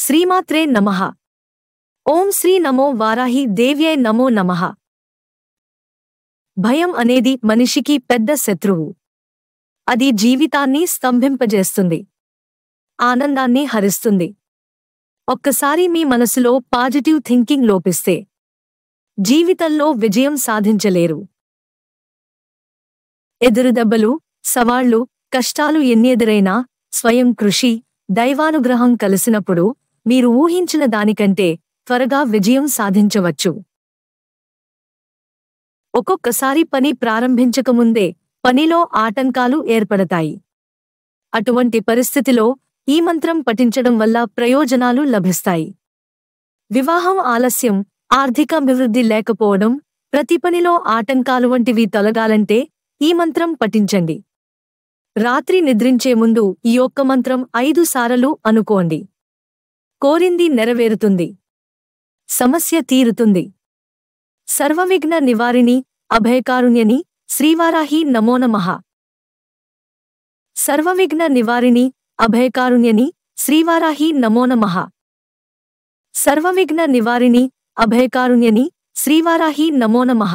శ్రీమాత్రే నమః ఓం శ్రీ నమో వారాహి దేవ్యై నమో నమః భయం అనేది మనిషికి పెద్ద శత్రువు అది జీవితాన్ని స్తంభింపజేస్తుంది ఆనందాన్ని హరిస్తుంది ఒక్కసారి మీ మనసులో పాజిటివ్ థింకింగ్ లోపిస్తే జీవితంలో విజయం సాధించలేరు ఎదురుదెబ్బలు సవాళ్లు కష్టాలు ఎన్నెదురైనా స్వయం కృషి దైవానుగ్రహం కలిసినప్పుడు మీరు ఊహించిన దానికంటే త్వరగా విజయం సాధించవచ్చు ఒక్కొక్కసారి పని ప్రారంభించకముందే పనిలో ఆటంకాలు ఏర్పడతాయి అటువంటి పరిస్థితిలో ఈ మంత్రం పఠించడం వల్ల ప్రయోజనాలు లభిస్తాయి వివాహం ఆలస్యం ఆర్థికాభివృద్ధి లేకపోవడం ప్రతి పనిలో ఆటంకాలు వంటివి తొలగాలంటే ఈ మంత్రం పఠించండి రాత్రి నిద్రించే ముందు ఈ ఒక్క మంత్రం ఐదు సారలు అనుకోండి కోరింది నెరవేరుతుంది సమస్య తీరుతుంది సర్వవిఘ్న నివారిణి అభయకారుణ్యని శ్రీవారాహి నమో నమః సర్వవిఘ్న నివారిణి అభయకారుణ్యని శ్రీవారాహి నమో నమః సర్వవిఘ్న నివారిణి అభయకారుణ్యని శ్రీవారాహి నమో నమః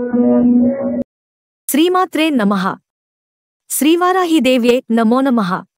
శ్రీమాత్రే నమః శ్రీవారాహిదేవ్యే నమో నమః